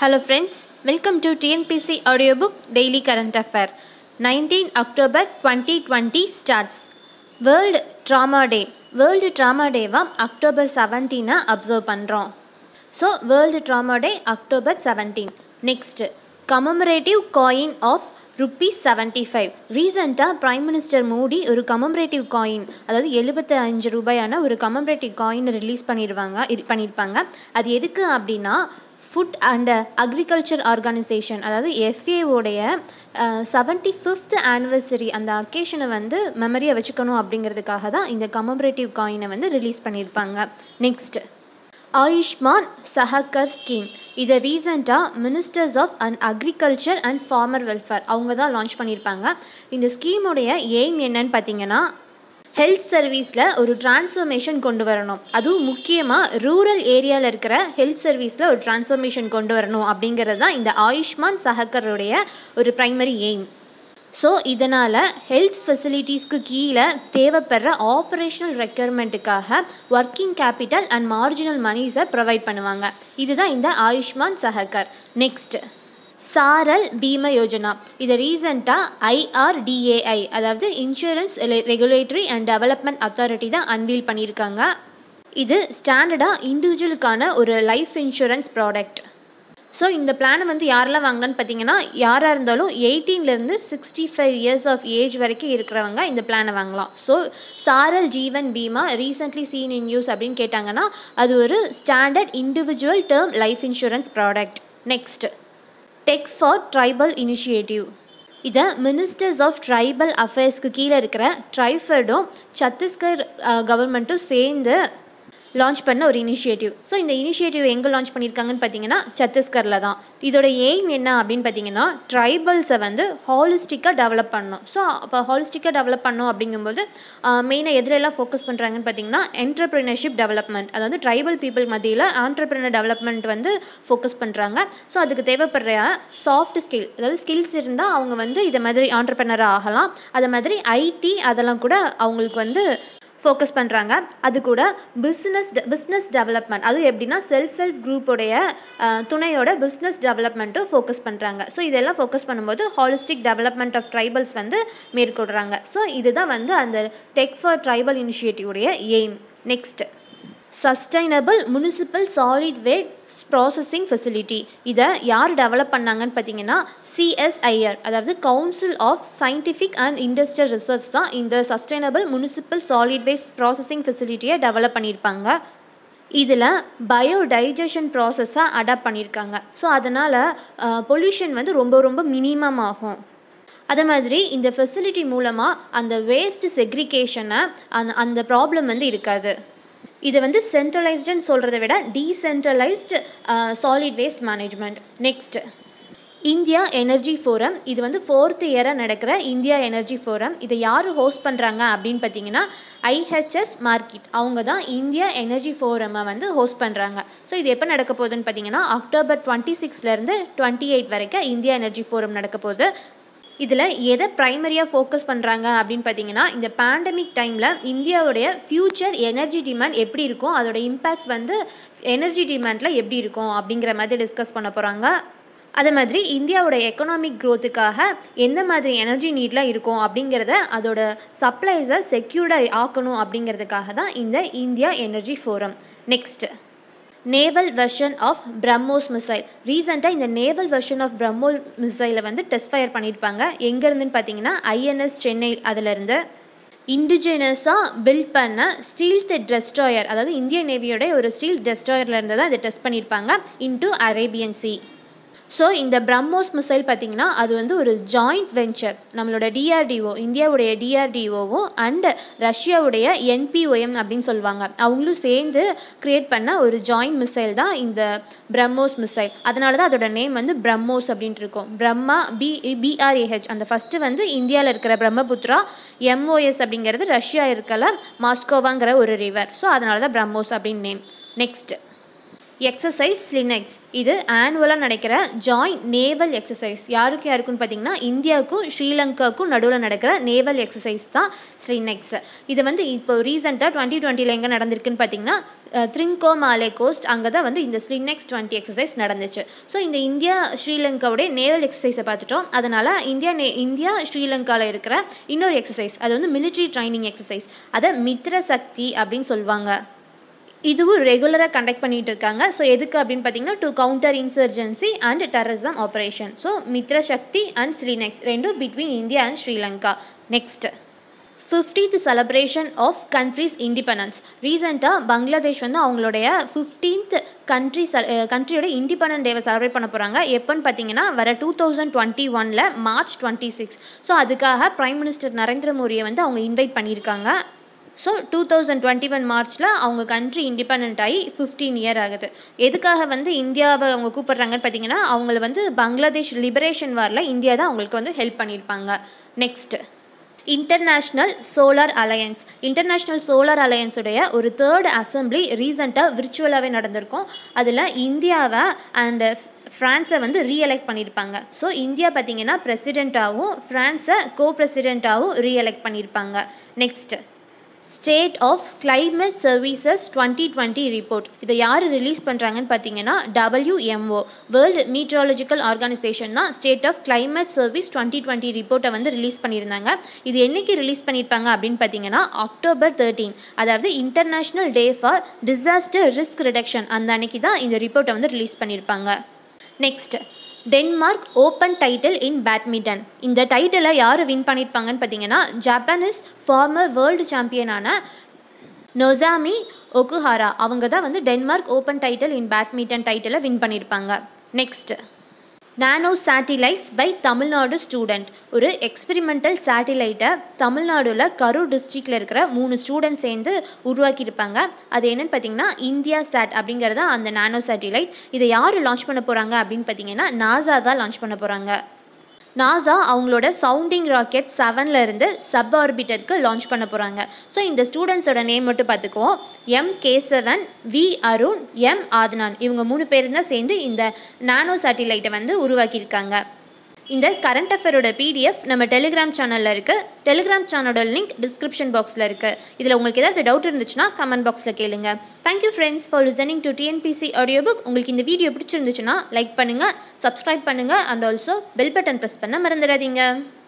Hello friends, welcome to TNPC audiobook Daily Current Affair. 19 October 2020 starts. World Trauma Day. World Trauma Day வா October செவன்டீனை observe பண்ணுறோம் so world trauma day October seventeen next commemorative coin of rupees seventy five ரீசெண்டாக prime minister Modi ஒரு commemorative coin அதாவது எழுபத்தி அஞ்சு ரூபாயான ஒரு commemorative coin release பண்ணிடுவாங்க இது பண்ணியிருப்பாங்க அது எதுக்கு அப்படின்னா ஃபுட் அண்ட் அக்ரிகல்ச்சர் ஆர்கனைசேஷன் அதாவது எஃப்ஏவோடைய செவன்ட்டி ஃபிஃப்த் ஆனிவர்சரி அந்த அக்கேஷனை வந்து மெமரியை வச்சுக்கணும் அப்படிங்கிறதுக்காக தான் இந்த கமமரேட்டிவ் காயினை வந்து ரிலீஸ் பண்ணியிருப்பாங்க நெக்ஸ்ட் ஆயுஷ்மான் சஹக்கர் ஸ்கீம் இதை ரீசெண்டாக ministers of and agriculture and farmer welfare அவங்க தான் லான்ச் பண்ணியிருப்பாங்க இந்த ஸ்கீமுடைய எய்ம் என்னன்னு பார்த்தீங்கன்னா ஹெல்த் சர்வீஸில் ஒரு டிரான்ஸ்ஃபர்மேஷன் கொண்டு வரணும் அதுவும் முக்கியமாக ரூரல் ஏரியாவில் இருக்கிற ஹெல்த் சர்வீஸில் ஒரு டிரான்ஸ்ஃபர்மேஷன் கொண்டு வரணும் அப்படிங்கிறது தான் இந்த ஆயுஷ்மான் சஹக்கருடைய ஒரு ப்ரைமரி எய்ம் ஸோ இதனால் ஹெல்த் ஃபெசிலிட்டிஸ்க்கு கீழே தேவைப்படுற ஆப்ரேஷனல் ரெக்யர்மெண்ட்டுக்காக ஒர்க்கிங் கேபிட்டல் அண்ட் மார்ஜினல் மனிஸை ப்ரொவைட் பண்ணுவாங்க இதுதான் இந்த ஆயுஷ்மான் சஹக்கர் நெக்ஸ்ட் சாரல் பீம யோஜனா இதை ரீசெண்டாக ஐஆர்டிஏஐ அதாவது insurance regulatory and development authority தான் அன்வீல் பண்ணியிருக்காங்க இது ஸ்டாண்டர்டாக இண்டிவிஜுவலுக்கான ஒரு லைஃப் இன்சூரன்ஸ் ப்ராடக்ட் ஸோ இந்த பிளானை வந்து யாரெல்லாம் வாங்கினான்னு பார்த்தீங்கன்னா யாராக இருந்தாலும் எயிட்டீன்லேருந்து sixty five years of age வரைக்கும் இருக்கிறவங்க இந்த பிளானை வாங்கலாம் ஸோ சாரல் ஜீவன் பீமா ரீசெண்ட்லி சீன் இன் யூஸ் அப்படின்னு கேட்டாங்கன்னா அது ஒரு standard individual term life insurance product next tech for tribal initiative இதை மினிஸ்டர்ஸ் ஆஃப் ட்ரைபல் அஃபேர்ஸ்க்கு கீழே இருக்கிற ட்ரைஃபர்டும் சத்தீஸ்கர் கவர்மெண்ட்டும் சேர்ந்து லான்ச் பண்ண ஒரு இனிஷியேட்டிவ் ஸோ இந்த இனிஷியேட்டிவ் எங்கே லான்ச் பண்ணியிருக்காங்கன்னு பார்த்தீங்கன்னா சத்தீஸ்கரில் தான் இதோட எய்ம் என்ன அப்படின்னு பார்த்தீங்கன்னா ட்ரைபல்ஸை வந்து ஹாலிஸ்டிக்காக டெவலப் பண்ணணும் ஸோ அப்போ ஹாலிஸ்டிக்காக டெவலப் பண்ணோம் அப்படிங்கும்போது மெயினாக எதிலெல்லாம் ஃபோக்கஸ் பண்ணுறாங்கன்னு பார்த்தீங்கன்னா என்டர்பிரினர்ஷிப் டெவலப்மெண்ட் அதாவது ட்ரைபல் பீப்புள் மத்தியில் ஆண்டர்பிரினர் டெவலப்மெண்ட் வந்து ஃபோக்கஸ் பண்ணுறாங்க ஸோ அதுக்கு தேவைப்படுற சாஃப்ட் ஸ்கில் அதாவது ஸ்கில்ஸ் இருந்தால் அவங்க வந்து இதை மாதிரி ஆண்டர்பிரினராக ஆகலாம் அது மாதிரி ஐடி அதெல்லாம் கூட அவங்களுக்கு வந்து ஃபோக்கஸ் பண்ணுறாங்க அது கூட பிஸ்னஸ் பிஸ்னஸ் டெவலப்மெண்ட் அதுவும் எப்படின்னா செல்ஃப் ஹெல்ப் குரூப்போடைய துணையோட பிஸ்னஸ் டெவலப்மெண்ட்டும் ஃபோக்கஸ் பண்ணுறாங்க ஸோ இதெல்லாம் ஃபோக்கஸ் பண்ணும்போது ஹாலிஸ்டிக் டெவலப்மெண்ட் ஆஃப் ட்ரைபல்ஸ் வந்து மேற்கொள்கிறாங்க ஸோ இதுதான் வந்து அந்த டெக் ஃபார் ட்ரைபல் இனிஷியேட்டிவோடைய aim next sustainable municipal solid waste processing facility இதை யார் டெவலப் பண்ணாங்கன்னு பார்த்தீங்கன்னா சிஎஸ்ஐஆர் அதாவது council of scientific and industrial research தான் இந்த sustainable municipal solid waste processing ஃபெசிலிட்டியை டெவலப் பண்ணியிருப்பாங்க இதில் பயோடைஜஷன் ப்ராசஸாக அடாப்ட் பண்ணியிருக்காங்க ஸோ அதனால் பொல்யூஷன் வந்து ரொம்ப ரொம்ப மினிமம் ஆகும் அதே மாதிரி இந்த ஃபெசிலிட்டி மூலமாக அந்த வேஸ்ட் செக்ரிகேஷனை அந்த அந்த ப்ராப்ளம் வந்து இருக்காது இது வந்து சென்ட்ரலைஸ்டுன்னு சொல்கிறத விட decentralised solid waste management next India energy forum இது வந்து ஃபோர்த் இயராக நடக்கிற இந்தியா எனர்ஜி ஃபோரம் இதை யார் ஹோஸ்ட் பண்ணுறாங்க அப்படின்னு பார்த்தீங்கன்னா ஐஹெச்எஸ் மார்க்கெட் அவங்க தான் இந்தியா எனர்ஜி ஃபோரமை வந்து ஹோஸ்ட் பண்ணுறாங்க ஸோ இது எப்போ நடக்க போகுதுன்னு பார்த்தீங்கன்னா அக்டோபர் டுவெண்ட்டி சிக்ஸ்லேருந்து டுவெண்ட்டி எயிட் வரைக்கும் இந்தியா எனர்ஜி ஃபோரம் நடக்க போகுது இதில் எதை ப்ரைமரியாக ஃபோக்கஸ் பண்ணுறாங்க அப்படின்னு பார்த்தீங்கன்னா இந்த பேண்டமிக் டைமில் இந்தியாவுடைய ஃப்யூச்சர் எனர்ஜி டிமாண்ட் எப்படி இருக்கும் அதோட இம்பேக்ட் வந்து எனர்ஜி டிமாண்டில் எப்படி இருக்கும் அப்படிங்கிற மாதிரி டிஸ்கஸ் பண்ண போகிறாங்க அதே மாதிரி இந்தியாவோட எக்கனாமிக் க்ரோத்துக்காக எந்த மாதிரி எனர்ஜி நீட்லாம் இருக்கும் அப்படிங்கிறத அதோட சப்ளைஸை செக்யூர்டாக ஆக்கணும் அப்படிங்கிறதுக்காக தான் இந்த India energy forum next naval version of BrahMos missile ரீசெண்டாக இந்த நேவல் வெர்ஷன் ஆஃப் பிரம்மோஸ் மிசைலை வந்து டெஸ்ட் ஃபயர் பண்ணியிருப்பாங்க எங்கேருந்துன்னு பார்த்தீங்கன்னா ஐஎன்எஸ் சென்னை அதிலிருந்து இண்டிஜினஸாக பில்ட் பண்ண ஸ்டீல் டெஸ்ட்ராயர் அதாவது இந்தியன் நேவியோட ஒரு ஸ்டீல் டெஸ்ட்ராயர்லேருந்து தான் இதை டெஸ்ட் பண்ணியிருப்பாங்க இன்டு அரேபியன் சி ஸோ இந்த பிரம்மோஸ் மிசைல் பார்த்திங்கன்னா அது வந்து ஒரு ஜாயிண்ட் வெஞ்சர் நம்மளோட டிஆர்டிஓ இந்தியாவுடைய டிஆர்டிஓவும் அண்ட் ரஷ்யாவுடைய என்பிஓஎம் அப்படின்னு சொல்லுவாங்க அவங்களும் சேர்ந்து க்ரியேட் பண்ண ஒரு ஜாயிண்ட் மிசைல் தான் இந்த பிரம்மோஸ் மிசைல் அதனால தான் அதோட நேம் வந்து பிரம்மோஸ் அப்படின்ட்டு இருக்கும் பிரம்மா பி பிஆர்ஏஹெச் அந்த ஃபஸ்ட்டு வந்து இந்தியாவில் இருக்கிற பிரம்மபுத்ரா எம்ஓஎஸ் அப்படிங்கிறது ரஷ்யா இருக்கல மாஸ்கோவாங்கிற ஒரு ரிவர் ஸோ அதனால தான் பிரம்மோஸ் அப்படின்னு நேம் நெக்ஸ்ட் எக்ஸசைஸ் ஸ்லினெக்ஸ் இது ஆனுவலாக நடக்கிற ஜாயிண்ட் நேவல் எக்ஸசைஸ் யாருக்கு யாருக்குன்னு பார்த்தீங்கன்னா இந்தியாவுக்கும் ஸ்ரீலங்காவுக்கும் நடுவில் நடக்கிற நேவல் எக்ஸசைஸ் தான் ஸ்லினெக்ஸ் இது வந்து இப்போ ரீசெண்டாக டுவெண்ட்டி டுவெண்ட்டியில் எங்கே நடந்திருக்குன்னு பார்த்தீங்கன்னா த்ரிங்கோமாலே கோஸ்ட் அங்கே தான் வந்து இந்த ஸ்லினெக்ஸ் டுவெண்ட்டி எக்ஸசைஸ் நடந்துச்சு ஸோ இந்த இந்தியா ஸ்ரீலங்காவுடைய நேவல் எக்ஸசைஸை பார்த்துட்டோம் அதனால் இந்தியா நே இந்தியா ஸ்ரீலங்காவில் இருக்கிற இன்னொரு எக்ஸசைஸ் அது வந்து மிலிட்ரி ட்ரைனிங் எக்ஸசைஸ் அதை மித்ர சக்தி அப்படின்னு சொல்லுவாங்க இதுவும் ரெகுலராக கண்டக்ட் பண்ணிகிட்டு இருக்காங்க ஸோ எதுக்கு அப்படின்னு பார்த்தீங்கன்னா to counter insurgency and terrorism operation so Mitra Shakti and SLINEX ரெண்டும் between India and Sri Lanka next fiftieth celebration of countries independence ரீசெண்டாக பங்களாதேஷ் வந்து அவங்களுடைய ஃபிஃப்டீன்த் கண்ட்ரி கண்ட்ரியோட இண்டிபெண்டன்ட் டேவை செலிப்ரேட் பண்ண போகிறாங்க எப்போன்னு பார்த்தீங்கன்னா வர டூ தௌசண்ட் டுவெண்ட்டி ஒனில் மார்ச் டுவெண்ட்டி சிக்ஸ் ஸோ அதுக்காக ப்ரைம் மினிஸ்டர் நரேந்திர மோடியை வந்து அவங்க இன்வைட் பண்ணியிருக்காங்க so two thousand twenty one மார்ச்சில் அவங்க கண்ட்ரி இண்டிபெண்ட் ஆகி ஃபிஃப்டீன் இயர் ஆகுது எதுக்காக வந்து இந்தியாவை அவங்க கூப்பிட்றாங்கன்னு பார்த்தீங்கன்னா அவங்கள வந்து பங்களாதேஷ் லிபரேஷன் வாரில் இந்தியா தான் அவங்களுக்கு வந்து ஹெல்ப் பண்ணியிருப்பாங்க next international solar alliance international solar அலையன்ஸுடைய ஒரு தேர்ட் அசம்பிளி ரீசெண்டாக விர்ச்சுவலாகவே நடந்திருக்கும் அதில் இந்தியாவை அண்டு ஃப்ரான்ஸை வந்து ரீஎலெக்ட் பண்ணியிருப்பாங்க ஸோ இந்தியா பார்த்தீங்கன்னா பிரசிடெண்ட்டாகவும் ஃப்ரான்ஸை கோ பிரசிடெண்ட்டாகவும் ரீஎலெக்ட் பண்ணியிருப்பாங்க next state of climate services twenty twenty report இதை யார் ரிலீஸ் பண்ணுறாங்கன்னு பார்த்தீங்கன்னா டபிள்யூஎம்ஓ வேர்ல்டு மீட்ராலஜிக்கல் ஆர்கனைசேஷன் தான் state of climate service twenty twenty ரிப்போர்ட்டை வந்து ரிலீஸ் பண்ணியிருந்தாங்க இது என்னைக்கு ரிலீஸ் பண்ணியிருப்பாங்க அப்படின்னு பார்த்தீங்கன்னா அக்டோபர் தேர்ட்டீன் அதாவது international day for disaster risk reduction அந்த அன்னைக்கு தான் இந்த ரிப்போர்ட்டை வந்து ரிலீஸ் பண்ணியிருப்பாங்க next Denmark open title in badminton இந்த டைட்டிலை யார் வின் பண்ணியிருப்பாங்கன்னு பார்த்தீங்கன்னா ஜப்பானீஸ் ஃபார்மர் வேர்ல்டு சாம்பியனான நொசாமி ஒகுஹாரா அவங்க தான் வந்து Denmark open title in badminton டைட்டிலை வின் பண்ணியிருப்பாங்க next nano satellites by Tamil Nadu student ஒரு எக்ஸ்பெரிமெண்டல் சேட்டிலைட்டை தமிழ்நாடுல கரூர் டிஸ்ட்ரிக்டில் இருக்கிற மூணு ஸ்டூடெண்ட் சேர்ந்து உருவாக்கியிருப்பாங்க அது என்னென்னு பார்த்தீங்கன்னா இந்தியா சேட் அப்படிங்கிறத அந்த நானோ சேட்டிலைட் இதை யார் லான்ச் பண்ண போகிறாங்க அப்படின்னு பார்த்தீங்கன்னா நாசா தான் லான்ச் பண்ண போகிறாங்க நாசா அவங்களோட சவுண்டிங் ராக்கெட் செவனில் இருந்து சப் ஆர்பிட்டருக்கு லான்ச் பண்ண போகிறாங்க ஸோ இந்த ஸ்டூடெண்ட்ஸோட நேம் மட்டும் பார்த்துக்குவோம் M Kesavan V Arun M Adnan இவங்க மூணு பேர் தான் சேர்ந்து இந்த நானோ சேட்டிலைட்டை வந்து உருவாக்கியிருக்காங்க இந்த கரண்ட் அஃபேரோட பிடிஎஃப் நம்ம டெலிகிராம் சேனலில் இருக்குது டெலிகிராம் சேனலோட லிங்க் டிஸ்கிரிப்ஷன் பாக்ஸில் இருக்குது இதில் உங்களுக்கு ஏதாவது டவுட் இருந்துச்சுன்னா கமெண்ட் பாக்ஸில் கேளுங்க thank you friends for listening to TNPSC audio book உங்களுக்கு இந்த வீடியோ பிடிச்சிருந்துச்சுன்னா லைக் பண்ணுங்கள் சப்ஸ்கிரைப் பண்ணுங்கள் and also bell button press பண்ண மறந்துடாதீங்க